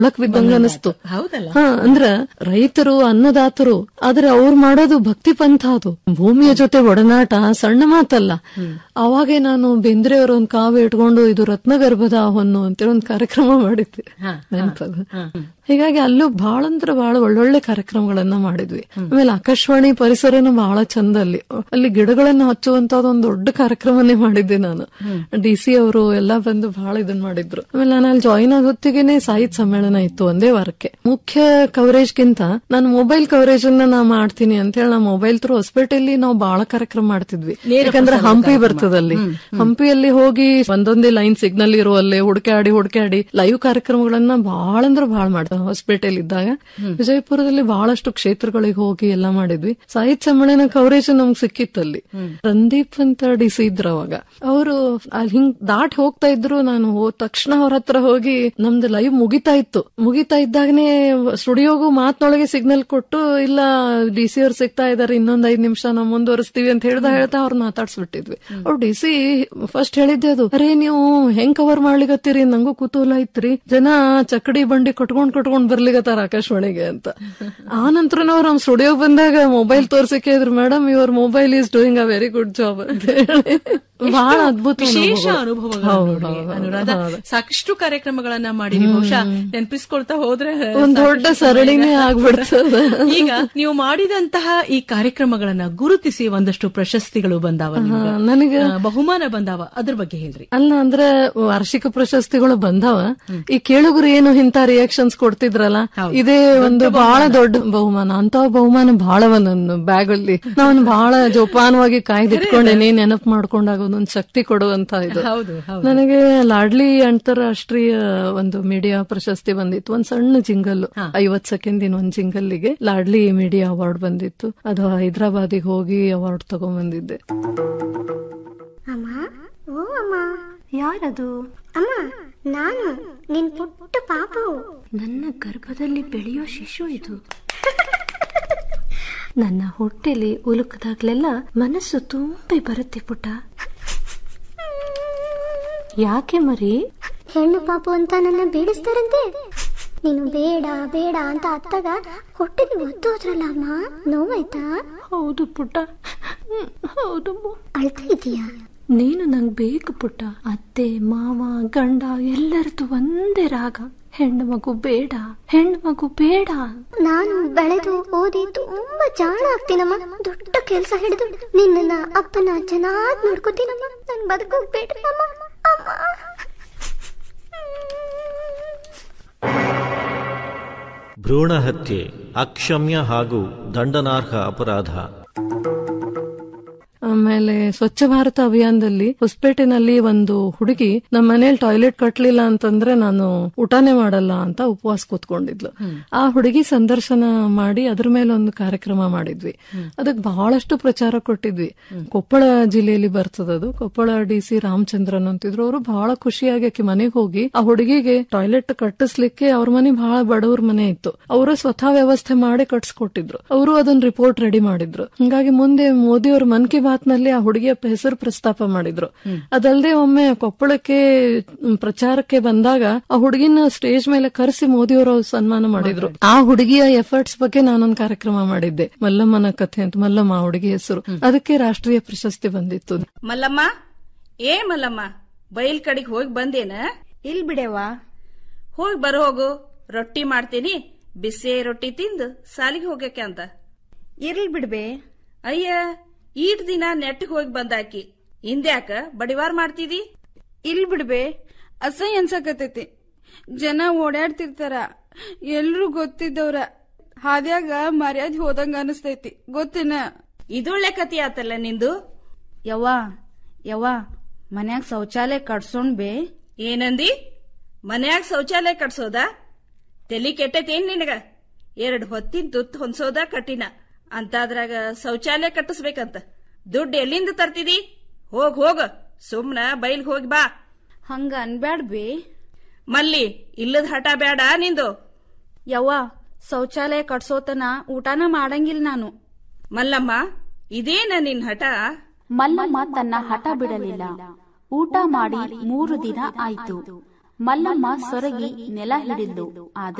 ಒಳಕ್ ಬಿದ್ದಂಗ ಅನಿಸ್ತು ಹೌದಲ್ಲ ಹಾ ಅಂದ್ರ ರೈತರು ಅನ್ನದಾತರು ಆದ್ರೆ ಅವ್ರು ಮಾಡೋದು ಭಕ್ತಿ ಪಂಥ ಅದು ಭೂಮಿಯ ಜೊತೆ ಒಡನಾಟ ಸಣ್ಣ ಮಾತಲ್ಲ ಅವಾಗೆ ನಾನು ಬೇಂದ್ರೆಯವ್ರ ಒಂದ್ ಕಾವ್ಯ ಇಟ್ಕೊಂಡು ಇದು ರತ್ನಗರ್ಭದ ಹೊನ್ನು ಅಂತೇಳಿ ಒಂದ್ ಕಾರ್ಯಕ್ರಮ ಮಾಡಿದ್ದೆ ಹಾ, ನೆನಪದ ಹೀಗಾಗಿ ಅಲ್ಲೂ ಬಹಳ ಅಂದ್ರೆ ಬಹಳ ಒಳ್ಳೊಳ್ಳೆ ಕಾರ್ಯಕ್ರಮಗಳನ್ನ ಮಾಡಿದ್ವಿ ಆಮೇಲೆ ಆಕಾಶವಾಣಿ ಪರಿಸರನು ಬಹಳ ಚಂದ ಅಲ್ಲಿ ಅಲ್ಲಿ ಗಿಡಗಳನ್ನ ಹಚ್ಚುವಂತದ್ದು ಒಂದು ದೊಡ್ಡ ಕಾರ್ಯಕ್ರಮನೇ ಮಾಡಿದ್ದೆ ನಾನು ಡಿ ಸಿ ಅವರು ಎಲ್ಲಾ ಬಂದು ಬಹಳ ಇದನ್ ಮಾಡಿದ್ರು ಆಮೇಲೆ ನಾನು ಅಲ್ಲಿ ಜಾಯಿನ್ ಆದ ಹೊತ್ತಿಗೆನೆ ಸಾಹಿತ್ಯ ಸಮ್ಮೇಳನ ಇತ್ತು ಒಂದೇ ವಾರಕ್ಕೆ ಮುಖ್ಯ ಕವರೇಜ್ ಗಿಂತ ನಾನು ಮೊಬೈಲ್ ಕವರೇಜ್ ಅನ್ನ ನಾ ಮಾಡ್ತೀನಿ ಅಂತ ಹೇಳಿ ನಾ ಮೊಬೈಲ್ ತ್ರೂ ಹೊಸಪೇಟೆಯಲ್ಲಿ ನಾವು ಬಹಳ ಕಾರ್ಯಕ್ರಮ ಮಾಡ್ತಿದ್ವಿ ಯಾಕಂದ್ರೆ ಹಂಪಿ ಬರ್ತದಲ್ಲಿ ಹಂಪಿಯಲ್ಲಿ ಹೋಗಿ ಒಂದೊಂದೇ ಲೈನ್ ಸಿಗ್ನಲ್ ಇರುವಲ್ಲೇ ಹುಡುಕಾಡಿ ಹುಡುಕಾಡಿ ಲೈವ್ ಕಾರ್ಯಕ್ರಮಗಳನ್ನ ಬಹಳ ಅಂದ್ರೆ ಬಹಳ ಮಾಡ್ತಾರೆ ಹಾಸ್ಪಿಟಲ್ ಇದ್ದಾಗ ವಿಜಯಪುರದಲ್ಲಿ ಬಹಳಷ್ಟು ಕ್ಷೇತ್ರಗಳಿಗೆ ಹೋಗಿ ಎಲ್ಲ ಮಾಡಿದ್ವಿ ಸಾಹಿತ್ಯ ಸಮ್ಮೇಳನ ಕವರೇಜ್ ನಮ್ಗೆ ಸಿಕ್ಕಿತ್ತಲ್ಲಿ ರಂದೀಪ್ ಅಂತ ಡಿ ಸಿ ಇದ್ರು ಅವಾಗ ಅವರು ಅಲ್ಲಿ ಹಿಂಗ್ ದಾಟ್ ಹೋಗ್ತಾ ಇದ್ರು ನಾನು ಹೋದ ತಕ್ಷಣ ಅವ್ರ ಹತ್ರ ಹೋಗಿ ನಮ್ದು ಲೈವ್ ಮುಗಿತಾ ಇತ್ತು ಮುಗಿತಾ ಇದ್ದಾಗನೇ ಸ್ಟುಡಿಯೋಗೂ ಮಾತ್ನೊಳಗೆ ಸಿಗ್ನಲ್ ಕೊಟ್ಟು ಇಲ್ಲ ಡಿ ಸಿ ಅವ್ರು ಸಿಗ್ತಾ ಇದಾರೆ ಇನ್ನೊಂದ್ ಐದ್ ನಿಮಿಷ ನಾವು ಮುಂದುವರಿಸ್ತೀವಿ ಅಂತ ಹೇಳ್ದ ಹೇಳ್ತಾ ಅವ್ರ ಮಾತಾಡ್ಸ್ಬಿಟ್ಟಿದ್ವಿ ಅವ್ರು ಡಿ ಸಿ ಫಸ್ಟ್ ಹೇಳಿದ್ದೆ ಅದು ಅರೇ ನೀವು ಹೆಂಗ್ ಕವರ್ ಮಾಡ್ಲಿಕತ್ತೀರಿ ನಂಗೂ ಕುತೂಹಲ ಐತ್ರಿ ಜನ ಚಕಡಿ ಬಂಡಿ ಕಟ್ಕೊಂಡ್ ಕಟ್ಕೊಂಡ್ ಬರ್ಲಿಕತ್ತಾರ ಆಕಾಶವಾಣಿಗೆ ಅಂತ ಆ ನಂತರ ನಾವು ನಮ್ ಸ್ಟುಡಿಯೋ ಬಂದಾಗ ಮೊಬೈಲ್ ತೋರ್ಸಿಕೆ ಇದ್ರು madam your mobile is doing a very good job ಅಂತ ಹೇಳಿ ಬಹಳ ಅದ್ಭುತ ವಿಶೇಷ ಅನುಭವಗಳು. ಅನುಭವಗಳು ಹೌದು, ನೋಡ್ರಿ, ಹೌದು, ಅನುರಾಧ ಹೌದು. ಸಾಕಷ್ಟು ಕಾರ್ಯಕ್ರಮಗಳನ್ನ ಮಾಡಿರಿ ಬಹುಶಃ ನೆನಪಿಸ್ಕೊಳ್ತಾ ಹೋದ್ರೆ ಒಂದ್ ದೊಡ್ಡ ಸಾಕಷ್ಟು ಸರಣಿನೇ ಸಮಯ- ಆಗ್ಬಿಡ್ತದೆ ಈಗ ನೀವು ಮಾಡಿದಂತಹ ಈ ಕಾರ್ಯಕ್ರಮಗಳನ್ನ ಗುರುತಿಸಿ ಒಂದಷ್ಟು ಪ್ರಶಸ್ತಿಗಳು ಬಂದಾವ ನಿಮ್ಗ. ನನಗೆ ಆ, ಬಹುಮಾನ ಬಂದಾವ ಅದ್ರ ಬಗ್ಗೆ ಹೇಳ್ರಿ ಅಲ್ಲ ಅಂದ್ರೆ ವಾರ್ಷಿಕ ಪ್ರಶಸ್ತಿಗಳು ಬಂದವ ಈ ಕೇಳುಗರು ಏನು ಇಂತ ರಿಯಾಕ್ಷನ್ಸ್ ಕೊಡ್ತಿದ್ರಲ್ಲ ಇದೇ ಒಂದು ಬಹಳ ದೊಡ್ಡ ಬಹುಮಾನ ಅಂತ ಬಹುಮಾನ ಬಹಳವ ನನ್ನ ಬ್ಯಾಗ್ ಅಲ್ಲಿ ನಾನು ಬಹಳ ಜೋಪಾನವಾಗಿ ಕಾಯ್ದಿಟ್ಕೊಂಡೇನಿ ನೆನಪು ಮಾಡ್ಕೊಂಡಾಗ ಒಂದೊಂದು ಶಕ್ತಿ ಕೊಡುವಂತ ಇದು ಹೌದು ಹೌದು ನನಗೆ ಲಾಡ್ಲಿ ಅಂತಾರಾಷ್ಟ್ರೀಯ ಒಂದು ಮೀಡಿಯಾ ಪ್ರಶಸ್ತಿ ಬಂದಿತ್ತು ಒಂದ್ ಸಣ್ಣ ಜಿಂಗಲ್ ಐವತ್ ಸೆಕೆಂಡಿನ ಒಂದ್ ಜಿಂಗಲ್ಗೆ ಲಾಡ್ಲಿ ಮೀಡಿಯಾ ಅವಾರ್ಡ್ ಬಂದಿತ್ತು ಅದು ಹೈದರಾಬಾದಿಗೆ ಹೋಗಿ ಅವಾರ್ಡ್ ತಗೊಂಡ್ಬಂದಿದ್ದೆ ಅಮ್ಮ ಓ ಅಮ್ಮ ಯಾರದು ಅಮ್ಮ ನಾನು ನಿನ್ ಪುಟ್ಟ ಪಾಪು ನನ್ನ ಗರ್ಭದಲ್ಲಿ ಬೆಳೆಯೋ ಶಿಶು ಇದು ನನ್ನ ಹೊಟ್ಟೆಲಿ ಉಲುಕದಾಗ್ಲೆಲ್ಲ ಮನಸ್ಸು ತುಂಬಿ ಬರುತ್ತೆ ಪುಟ್ಟ ಯಾಕೆ ಮರಿ ಹೆಣ್ಣು ಪಾಪು ಅಂತ ನನ್ನ ಬೇಡಿಸ್ತಾರಂತೆ ನೀನು ಬೇಡ ಬೇಡ ಅಂತ ಅತ್ತಾಗ ಹೊಟ್ಟೆಗೆ ಒದ್ದು ಹೋದ್ರಲ್ಲ ಅಮ್ಮ ನೋವಾಯ್ತಾ ಹೌದು ಪುಟ್ಟ ಹ್ಮ್, ಹೌದು ಮು. ಅಳ್ತಾ ಇದೀಯಾ ನೀನು ನಂಗ್ ಬೇಕು ಪುಟ್ಟ ಅತ್ತೆ ಮಾವ ಗಂಡ ಎಲ್ಲರದು ಒಂದೇ ರಾಗ ಹೆಣ್ಣು ಮಗು ಬೇಡ ಹೆಣ್ಣು ಮಗು ಬೇಡ ನಾನು ಬೆಳೆದು ಓದಿ ತುಂಬಾ ಜಾಣ ಆಗ್ತೀನಮ್ಮ ದೊಡ್ಡ ಕೆಲಸ ಹಿಡಿದು ನಿನ್ನ ಅಪ್ಪನ ಚೆನ್ನಾಗಿ ನೋಡ್ಕೋತೀನಮ್ಮ ನನ್ ಬದುಕೋಗ್ಬೇಡ್ರಿ ಅಮ್ಮ ಅಮ್ಮ ಭ್ರೂಣ ಹತ್ಯೆ ಅಕ್ಷಮ್ಯ ಹಾಗೂ ದಂಡನಾರ್ಹ ಅಪರಾಧ ಆಮೇಲೆ ಸ್ವಚ್ಛ ಭಾರತ ಅಭಿಯಾನದಲ್ಲಿ ಹೊಸಪೇಟೆನಲ್ಲಿ ಒಂದು ಹುಡುಗಿ ನಮ್ಮ ಮನೇಲಿ ಟಾಯ್ಲೆಟ್ ಕಟ್ಲಿಲ್ಲ ಅಂತಂದ್ರೆ ನಾನು ಊಟನೇ ಮಾಡಲ್ಲ ಅಂತ ಉಪವಾಸ ಕೂತ್ಕೊಂಡಿದ್ಲು ಆ ಹುಡುಗಿ ಸಂದರ್ಶನ ಮಾಡಿ ಅದ್ರ ಮೇಲೆ ಒಂದು ಕಾರ್ಯಕ್ರಮ ಮಾಡಿದ್ವಿ ಅದಕ್ಕೆ ಬಹಳಷ್ಟು ಪ್ರಚಾರ ಕೊಟ್ಟಿದ್ವಿ ಕೊಪ್ಪಳ ಜಿಲ್ಲೆಯಲ್ಲಿ ಬರ್ತದದು ಕೊಪ್ಪಳ ಡಿ ಸಿ ರಾಮಚಂದ್ರನ್ ಅಂತಿದ್ರು ಅವರು ಬಹಳ ಖುಷಿಯಾಗಿ ಆಕಿ ಮನೆಗೆ ಹೋಗಿ ಆ ಹುಡುಗಿಗೆ ಟಾಯ್ಲೆಟ್ ಕಟ್ಟಿಸ್ಲಿಕ್ಕೆ ಅವ್ರ ಮನೆ ಬಹಳ ಬಡವ್ರ ಮನೆ ಇತ್ತು ಅವರು ಸ್ವತಃ ವ್ಯವಸ್ಥೆ ಮಾಡಿ ಕಟ್ಸ್ಕೊಟ್ಟಿದ್ರು ಅವರು ಅದನ್ನ ರಿಪೋರ್ಟ್ ರೆಡಿ ಮಾಡಿದ್ರು ಹಿಂಗಾಗಿ ಮುಂದೆ ಮೋದಿ ಅವರು ಮನ್ ಕಿ ಬಾತ್ ನಲ್ಲಿ ಆ ಹುಡುಗಿಯ ಹೆಸರು ಪ್ರಸ್ತಾಪ ಮಾಡಿದ್ರು ಅದಲ್ಲದೆ ಒಮ್ಮೆ ಕೊಪ್ಪಳಕ್ಕೆ ಮ್, ಪ್ರಚಾರಕ್ಕೆ ಬಂದಾಗ ಆ ಹುಡುಗಿನ ಸ್ಟೇಜ್ ಮೇಲೆ ಕರೆಸಿ ಮೋದಿ ಅವರು ಸನ್ಮಾನ ಮಾಡಿದ್ರು ಆ ಹುಡುಗಿಯ ಎಫರ್ಟ್ಸ್ ಬಗ್ಗೆ ನಾನೊಂದು ಕಾರ್ಯಕ್ರಮ ಮಾಡಿದ್ದೆ ಮಲ್ಲಮ್ಮನ ಕಥೆ ಅಂತ ಮಲ್ಲಮ್ಮ ಆ ಹುಡುಗಿ ಹೆಸರು ಅದಕ್ಕೆ ರಾಷ್ಟ್ರೀಯ ಪ್ರಶಸ್ತಿ ಬಂದಿತ್ತು ಮಲ್ಲಮ್ಮ ಏ ಮಲ್ಲಮ್ಮ ಬೈಲ್ ಕಡೆಗೆ ಹೋಗಿ ಬಂದೇನ ಇಲ್ ಬಿಡೆವಾ ಹೋಗಿ ಬರೋ ಹೋಗು ರೊಟ್ಟಿ ಮಾಡ್ತೀನಿ ಬಿಸಿ ರೊಟ್ಟಿ ತಿಂದು ಸಾಲಿಗೆ ಹೋಗಕ್ಕೆ ಅಂತ ಇರ್ಲ್ ಬಿಡ್ಬೆ ಅಯ್ಯ ಈಟ್ ದಿನ ನೆಟ್ಟಿಗೆ ಹೋಗಿ ಬಂದಾಕಿ ಹಿಂದ್ಯಾಕ ಬಡಿವಾರ್ ಮಾಡ್ತಿದಿ ಇಲ್ ಬಿಡ್ಬೆ ಅಸಹ್ಯ ಅನ್ಸಕತೈತಿ ಜನ ಓಡಾಡ್ತಿರ್ತಾರ ಎಲ್ರೂ ಗೊತ್ತಿದ್ದವ್ರ ಹಾದ್ಯಾಗ ಮರ್ಯಾದೆ ಹೋದಂಗ ಅನಿಸ್ತೈತಿ ಗೊತ್ತೇನ ಇದೊಳ್ಳೆ ಕತಿ ಆತಲ್ಲ ನಿಂದು ಯವ್ವ ಯವ್ವ ಮನ್ಯಾಗ ಶೌಚಾಲಯ ಕಟ್ಸೋಣ್ ಬೇ ಏನಂದಿ ಮನ್ಯಾಗ ಶೌಚಾಲಯ ಕಟ್ಸೋದ ತಲಿ ಕೆಟ್ಟೈತೇನ್ ನಿನಗ ಎರಡ್ ಹೊತ್ತಿನ ತುತ್ತು ಹೊನ್ಸೋದ ಕಟ್ಟಿನ ಅಂತಾದ್ರಾಗ ಶೌಚಾಲಯ ಕಟ್ಟಿಸ್ಬೇಕಂತ ದುಡ್ಡು ಎಲ್ಲಿಂದ ತರ್ತಿದಿ ಹೋಗ್ ಹೋಗ ಸುಮ್ನ ಬೈಲ್ ಹೋಗಿ ಬಾ ಹಂಗ ಅನ್ಬ್ಯಾಡ್ ಬೇ ಮಲ್ಲಿ ಇಲ್ಲದ ಹಠ ಬೇಡ ನಿಂದು ಯವ್ವ ಶೌಚಾಲಯ ಕಟ್ಸೋತನ ಊಟನ ಮಾಡಂಗಿಲ್ಲ ನಾನು ಮಲ್ಲಮ್ಮ ಇದೇನ ನಿನ್ ಹಠ ಮಲ್ಲಮ್ಮ ತನ್ನ ಹಠ ಬಿಡಲಿಲ್ಲ ಊಟ ಮಾಡಿ ಮೂರು ದಿನ ಆಯ್ತು ಮಲ್ಲಮ್ಮ ಸೊರಗಿ ನೆಲ ಹಿಡಿದ್ಲು ಆದ್ರೆ